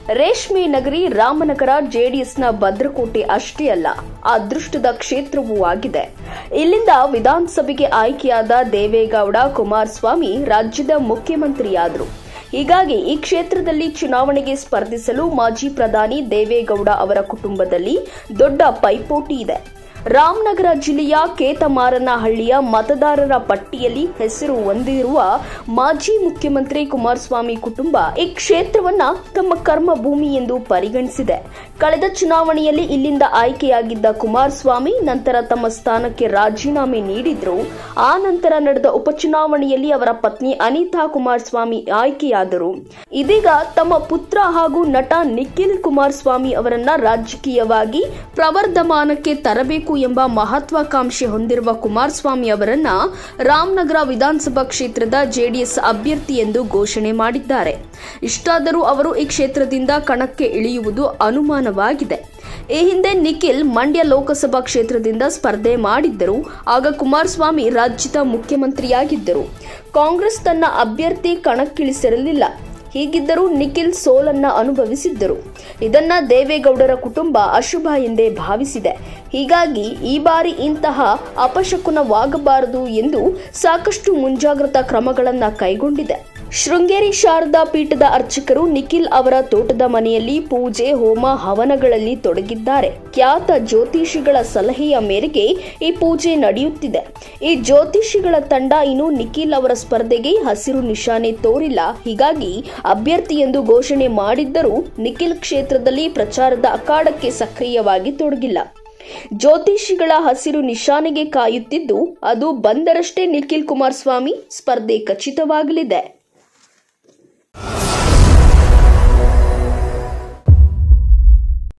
ರೇಷ್ಮೆ ನಗರಿ ರಾಮನಗರ ಜೆಡಿಎಸ್ನ ಭದ್ರಕೋಟೆ ಅಷ್ಟೇ ಅಲ್ಲ ಅದೃಷ್ಟದ ಕ್ಷೇತ್ರವೂ ಆಗಿದೆ ಇಲ್ಲಿಂದ ವಿಧಾನಸಭೆಗೆ ಆಯ್ಕೆಯಾದ ದೇವೇಗೌಡ ಕುಮಾರಸ್ವಾಮಿ ರಾಜ್ಯದ ಮುಖ್ಯಮಂತ್ರಿಯಾದರು ಹೀಗಾಗಿ ಈ ಕ್ಷೇತ್ರದಲ್ಲಿ ಚುನಾವಣೆಗೆ ಸ್ಪರ್ಧಿಸಲು ಮಾಜಿ ಪ್ರಧಾನಿ ದೇವೇಗೌಡ ಅವರ ಕುಟುಂಬದಲ್ಲಿ ದೊಡ್ಡ ಪೈಪೋಟಿ ಇದೆ ರಾಮನಗರ ಜಿಲ್ಲೆಯ ಕೇತಮಾರನಹಳ್ಳಿಯ ಮತದಾರರ ಪಟ್ಟಿಯಲ್ಲಿ ಹೆಸರು ಹೊಂದಿರುವ ಮಾಜಿ ಮುಖ್ಯಮಂತ್ರಿ ಕುಮಾರಸ್ವಾಮಿ ಕುಟುಂಬ ಈ ಕ್ಷೇತ್ರವನ್ನ ತಮ್ಮ ಕರ್ಮ ಭೂಮಿ ಎಂದು ಪರಿಗಣಿಸಿದೆ ಕಳೆದ ಚುನಾವಣೆಯಲ್ಲಿ ಇಲ್ಲಿಂದ ಆಯ್ಕೆಯಾಗಿದ್ದ ಕುಮಾರಸ್ವಾಮಿ ನಂತರ ತಮ್ಮ ಸ್ಥಾನಕ್ಕೆ ರಾಜೀನಾಮೆ ನೀಡಿದ್ರು ಆ ನಂತರ ನಡೆದ ಉಪಚುನಾವಣೆಯಲ್ಲಿ ಅವರ ಪತ್ನಿ ಅನಿತಾ ಕುಮಾರಸ್ವಾಮಿ ಆಯ್ಕೆಯಾದರು ಇದೀಗ ತಮ್ಮ ಪುತ್ರ ಹಾಗೂ ನಟ ನಿಖಿಲ್ ಕುಮಾರಸ್ವಾಮಿ ಅವರನ್ನ ರಾಜಕೀಯವಾಗಿ ಪ್ರವರ್ಧಮಾನಕ್ಕೆ ತರಬೇಕು ಎಂಬ ಮಹತ್ವಾಕಾಂಕ್ಷೆ ಹೊಂದಿರುವ ಕುಮಾರಸ್ವಾಮಿ ಅವರನ್ನ ರಾಮನಗರ ವಿಧಾನಸಭಾ ಕ್ಷೇತ್ರದ ಜೆಡಿಎಸ್ ಅಭ್ಯರ್ಥಿ ಎಂದು ಘೋಷಣೆ ಮಾಡಿದ್ದಾರೆ ಇಷ್ಟಾದರೂ ಅವರು ಈ ಕ್ಷೇತ್ರದಿಂದ ಕಣಕ್ಕೆ ಇಳಿಯುವುದು ಅನುಮಾನವಾಗಿದೆ ಈ ಹಿಂದೆ ನಿಖಿಲ್ ಮಂಡ್ಯ ಲೋಕಸಭಾ ಕ್ಷೇತ್ರದಿಂದ ಸ್ಪರ್ಧೆ ಮಾಡಿದ್ದರು ಆಗ ಕುಮಾರಸ್ವಾಮಿ ರಾಜ್ಯದ ಮುಖ್ಯಮಂತ್ರಿಯಾಗಿದ್ದರು ಕಾಂಗ್ರೆಸ್ ತನ್ನ ಅಭ್ಯರ್ಥಿ ಕಣಕ್ಕಿಳಿಸಿರಲಿಲ್ಲ ಹೀಗಿದ್ದರೂ ನಿಖಿಲ್ ಸೋಲನ್ನ ಅನುಭವಿಸಿದ್ದರು ಇದನ್ನ ದೇವೇಗೌಡರ ಕುಟುಂಬ ಅಶುಭ ಎಂದೇ ಭಾವಿಸಿದೆ ಹೀಗಾಗಿ ಈ ಬಾರಿ ಇಂತಹ ಅಪಶಕುನವಾಗಬಾರದು ಎಂದು ಸಾಕಷ್ಟು ಮುಂಜಾಗ್ರತಾ ಕ್ರಮಗಳನ್ನು ಕೈಗೊಂಡಿದೆ ಶೃಂಗೇರಿ ಶಾರದಾ ಪೀಠದ ಅರ್ಚಕರು ನಿಖಿಲ್ ಅವರ ತೋಟದ ಮನೆಯಲ್ಲಿ ಪೂಜೆ ಹೋಮ ಹವನಗಳಲ್ಲಿ ತೊಡಗಿದ್ದಾರೆ ಖ್ಯಾತ ಜ್ಯೋತಿಷಿಗಳ ಸಲಹೆಯ ಮೇರೆಗೆ ಈ ಪೂಜೆ ನಡೆಯುತ್ತಿದೆ ಈ ಜ್ಯೋತಿಷಿಗಳ ತಂಡ ಇನ್ನು ನಿಖಿಲ್ ಅವರ ಸ್ಪರ್ಧೆಗೆ ಹಸಿರು ನಿಶಾನೆ ತೋರಿಲ್ಲ ಹೀಗಾಗಿ ಅಭ್ಯರ್ಥಿ ಎಂದು ಘೋಷಣೆ ಮಾಡಿದ್ದರೂ ನಿಖಿಲ್ ಕ್ಷೇತ್ರದಲ್ಲಿ ಪ್ರಚಾರದ ಅಖಾಡಕ್ಕೆ ಸಕ್ರಿಯವಾಗಿ ತೊಡಗಿಲ್ಲ ಜ್ಯೋತಿಷಿಗಳ ಹಸಿರು ನಿಶಾನೆಗೆ ಕಾಯುತ್ತಿದ್ದು ಅದು ಬಂದರಷ್ಟೇ ನಿಖಿಲ್ ಕುಮಾರಸ್ವಾಮಿ ಸ್ಪರ್ಧೆ ಖಚಿತವಾಗಲಿದೆ